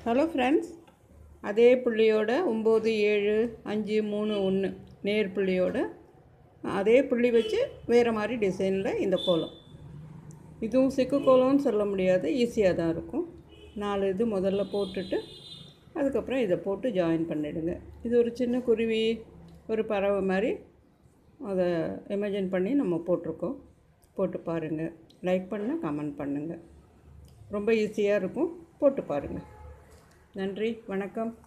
hello friends அதே புள்ளியோட ஒம்பது ஏழு அஞ்சு மூணு ஒன்று நேர் புள்ளியோட அதே புள்ளி வச்சு வேறு மாதிரி டிசைனில் இந்த கோலம் இதுவும் சிக்கு கோலம்னு சொல்ல முடியாது ஈஸியாக தான் இருக்கும் நாலு இது முதல்ல போட்டுட்டு அதுக்கப்புறம் இதை போட்டு ஜாயின் பண்ணிவிடுங்க இது ஒரு சின்ன குருவி ஒரு பறவை மாதிரி அதை இமேஜின் பண்ணி நம்ம போட்டிருக்கோம் போட்டு பாருங்கள் லைக் பண்ணால் கமெண்ட் பண்ணுங்கள் ரொம்ப ஈஸியாக இருக்கும் போட்டு பாருங்கள் நன்றி வணக்கம்